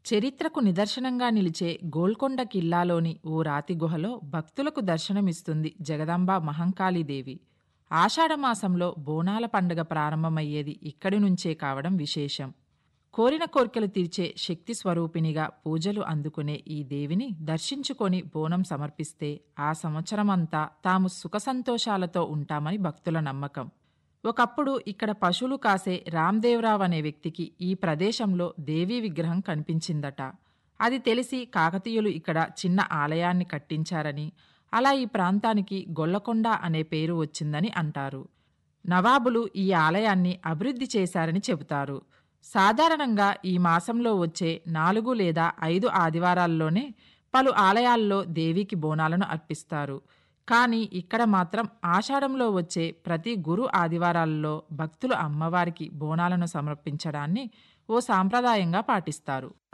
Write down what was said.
చరిత్రకు నిదర్శనంగా నిలిచే గోల్కొండ కిల్లాలోని ఓ రాతి గుహలో భక్తులకు దర్శనమిస్తుంది జగదాంబ మహంకాళీదేవి ఆషాఢమాసంలో బోనాల పండుగ ప్రారంభమయ్యేది ఇక్కడి నుంచే కావడం విశేషం కోరిన కోర్కెలు తీర్చే శక్తి స్వరూపినిగా పూజలు అందుకునే ఈ దేవిని దర్శించుకొని బోనం సమర్పిస్తే ఆ సంవత్సరమంతా తాము సుఖసంతోషాలతో ఉంటామని భక్తుల నమ్మకం ఒకప్పుడు ఇక్కడ పశువులు కాసే రామ్దేవరావు అనే వ్యక్తికి ఈ ప్రదేశంలో దేవీ విగ్రహం కనిపించిందట అది తెలిసి కాకతీయులు ఇక్కడ చిన్న ఆలయాన్ని కట్టించారని అలా ఈ ప్రాంతానికి గొల్లకొండ అనే పేరు వచ్చిందని అంటారు నవాబులు ఈ ఆలయాన్ని అభివృద్ధి చేశారని చెబుతారు సాధారణంగా ఈ మాసంలో వచ్చే నాలుగు లేదా ఐదు ఆదివారాల్లోనే పలు ఆలయాల్లో దేవికి బోనాలను అర్పిస్తారు కానీ ఇక్కడ మాత్రం ఆషాఢంలో వచ్చే ప్రతి గురు ఆదివారాల్లో భక్తులు అమ్మవారికి బోనాలను సమర్పించడాన్ని ఓ సాంప్రదాయంగా పాటిస్తారు